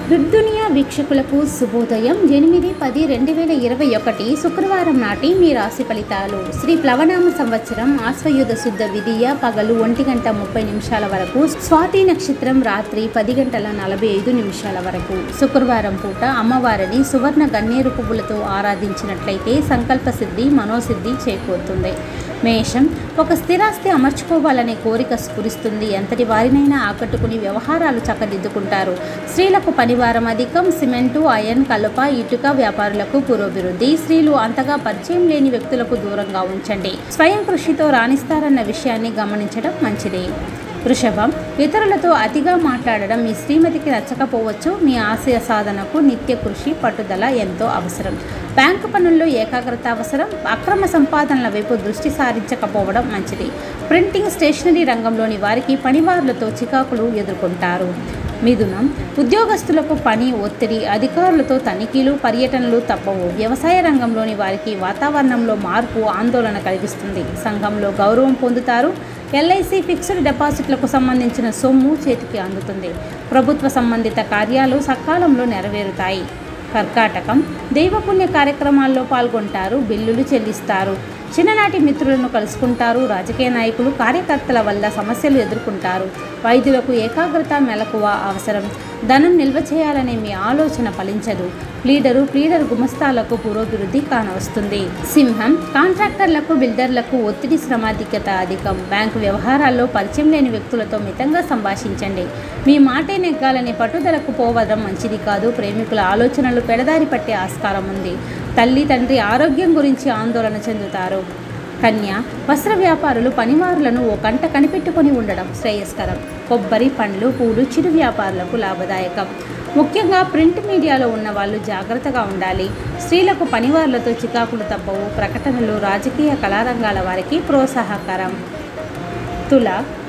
దుర్దునియా వీక్షకులకు శుభోదయం ఎనిమిది పది రెండు వేల ఇరవై ఒకటి శుక్రవారం నాటి మీ రాశి ఫలితాలు శ్రీ ప్లవనామ సంవత్సరం ఆశ్వయుధ శుద్ధ విధియ పగలు ఒంటి గంట ముప్పై నిమిషాల వరకు స్వాతి నక్షత్రం రాత్రి పది గంటల నలభై ఐదు నిమిషాల వరకు శుక్రవారం పూట అమ్మవారిని సువర్ణ గన్నేరు పువ్వులతో ఆరాధించినట్లయితే సంకల్ప సిద్ధి మనోసిద్ధి చేకూరుతుంది మేషం ఒక స్థిరాస్తి అమర్చుకోవాలనే కోరిక స్ఫురిస్తుంది ఎంతటి వారినైనా ఆకట్టుకుని వ్యవహారాలు చక్కదిద్దుకుంటారు స్త్రీలకు పనివారం అధికం సిమెంటు ఐరన్ కలుప ఇటుక వ్యాపారులకు పురోభివృద్ధి స్త్రీలు అంతగా పరిచయం లేని వ్యక్తులకు దూరంగా ఉంచండి స్వయం కృషితో రాణిస్తారన్న విషయాన్ని గమనించడం మంచిది వృషభం ఇతరులతో అతిగా మాట్లాడడం మీ శ్రీమతికి నచ్చకపోవచ్చు మీ ఆశయ సాధనకు నిత్య కృషి పట్టుదల ఎంతో అవసరం బ్యాంకు పనుల్లో ఏకాగ్రత అవసరం అక్రమ సంపాదనల వైపు దృష్టి సారించకపోవడం మంచిది ప్రింటింగ్ స్టేషనరీ రంగంలోని వారికి పనివారులతో చికాకులు ఎదుర్కొంటారు మిథునం ఉద్యోగస్తులకు పని ఒత్తిడి అధికారులతో తనిఖీలు పర్యటనలు తప్పవు వ్యవసాయ రంగంలోని వారికి వాతావరణంలో మార్పు ఆందోళన కలిగిస్తుంది సంఘంలో గౌరవం పొందుతారు ఎల్ఐసి ఫిక్స్డ్ డిపాజిట్లకు సంబంధించిన సొమ్ము చేతికి అందుతుంది ప్రభుత్వ సంబంధిత కార్యాలు సకాలంలో నెరవేరుతాయి కర్కాటకం దైవపుణ్య కార్యక్రమాల్లో పాల్గొంటారు బిల్లులు చెల్లిస్తారు చిన్ననాటి మిత్రులను కలుసుకుంటారు రాజకీయ నాయకులు కార్యకర్తల వల్ల సమస్యలు ఎదుర్కొంటారు వైద్యులకు ఏకాగ్రత మెలకువ అవసరం ధనం నిల్వ చేయాలనే మీ ఆలోచన ఫలించదు ప్లీడరు ప్లీడర్ గుమస్తాలకు పురోభివృద్ధి కానవస్తుంది సింహం కాంట్రాక్టర్లకు బిల్డర్లకు ఒత్తిడి శ్రమాధిక్యత అధికం బ్యాంకు వ్యవహారాల్లో పరిచయం లేని వ్యక్తులతో మితంగా సంభాషించండి మీ మాటే నెగ్గాలని పట్టుదలకు పోవడం మంచిది కాదు ప్రేమికుల ఆలోచనలు పెడదారి పట్టే ఆస్కారం ఉంది తల్లి తండ్రి ఆరోగ్యం గురించి ఆందోళన చెందుతారు కన్య వస్త్ర వ్యాపారులు పనివారులను ఓ కంట కనిపెట్టుకొని ఉండడం శ్రేయస్కరం కొబ్బరి పండ్లు పూలు చిరు వ్యాపారులకు లాభదాయకం ముఖ్యంగా ప్రింట్ మీడియాలో ఉన్న వాళ్ళు జాగ్రత్తగా ఉండాలి స్త్రీలకు పనివారులతో చికాకులు తప్పవు ప్రకటనలు రాజకీయ కళారంగాల వారికి ప్రోత్సాహకరం తుల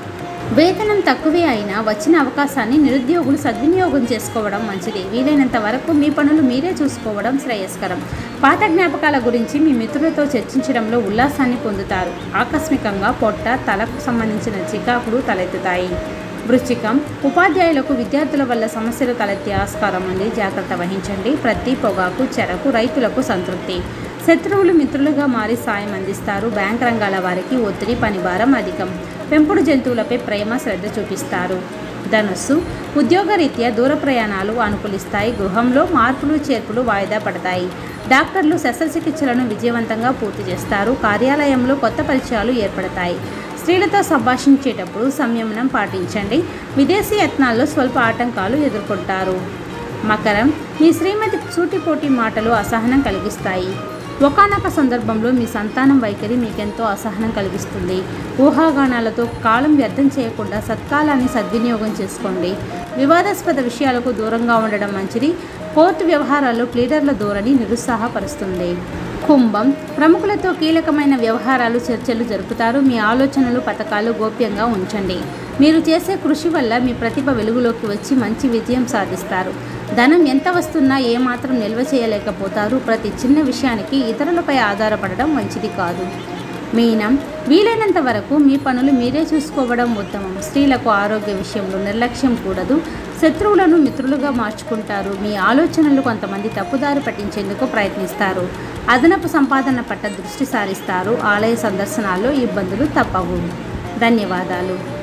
వేతనం తక్కువే అయినా వచ్చిన అవకాశాన్ని నిరుద్యోగులు సద్వినియోగం చేసుకోవడం మంచిది వీలైనంత వరకు మీ పనులు మీరే చూసుకోవడం శ్రేయస్కరం పాత జ్ఞాపకాల గురించి మీ మిత్రులతో చర్చించడంలో ఉల్లాసాన్ని పొందుతారు ఆకస్మికంగా పొట్ట తలకు సంబంధించిన చికాకులు తలెత్తుతాయి వృశ్చికం ఉపాధ్యాయులకు విద్యార్థుల వల్ల సమస్యలు తలెత్తే ఆస్కారం ఉంది జాగ్రత్త వహించండి ప్రతి పొగాకు చెరకు రైతులకు సంతృప్తి శత్రువులు మిత్రులుగా మారి సాయం అందిస్తారు బ్యాంక్ రంగాల వారికి ఒత్తిడి పనిభారం అధికం పెంపుడు జంతువులపై ప్రేమ శ్రద్ధ చూపిస్తారు ధనుస్సు ఉద్యోగరీత్యా దూర ప్రయాణాలు అనుకూలిస్తాయి గృహంలో మార్పులు చేర్పులు వాయిదా పడతాయి డాక్టర్లు శస్త్రచికిత్సలను విజయవంతంగా పూర్తి చేస్తారు కార్యాలయంలో కొత్త పరిచయాలు ఏర్పడతాయి స్త్రీలతో సంభాషించేటప్పుడు సంయమనం పాటించండి విదేశీ యత్నాల్లో స్వల్ప ఆటంకాలు ఎదుర్కొంటారు మకరం మీ శ్రీమతి సూటిపోటి మాటలు అసహనం కలిగిస్తాయి ఒకనొక సందర్భంలో మీ సంతానం వైఖరి మీకెంతో అసహనం కలిగిస్తుంది ఊహాగానాలతో కాలం వ్యర్థం చేయకుండా సత్కాలాన్ని సద్వినియోగం చేసుకోండి వివాదాస్పద విషయాలకు దూరంగా ఉండడం మంచిది కోర్టు వ్యవహారాల్లో ప్లీడర్ల ధోరణి నిరుత్సాహపరుస్తుంది కుంభం ప్రముఖులతో కీలకమైన వ్యవహారాలు చర్చలు జరుపుతారు మీ ఆలోచనలు పథకాలు గోప్యంగా ఉంచండి మీరు చేసే కృషి వల్ల మీ ప్రతిభ వెలుగులోకి వచ్చి మంచి విజయం సాధిస్తారు ధనం ఎంత వస్తున్నా ఏమాత్రం నిల్వ చేయలేకపోతారు ప్రతి చిన్న విషయానికి ఇతరులపై ఆధారపడడం మంచిది కాదు మీనం వీలైనంత వరకు మీ పనులు మీరే చూసుకోవడం ఉత్తమం స్త్రీలకు ఆరోగ్య విషయంలో నిర్లక్ష్యం కూడదు శత్రువులను మిత్రులుగా మార్చుకుంటారు మీ ఆలోచనలు కొంతమంది తప్పుదారి పట్టించేందుకు ప్రయత్నిస్తారు అదనపు సంపాదన పట్ల దృష్టి సారిస్తారు ఆలయ సందర్శనాల్లో ఇబ్బందులు తప్పవు ధన్యవాదాలు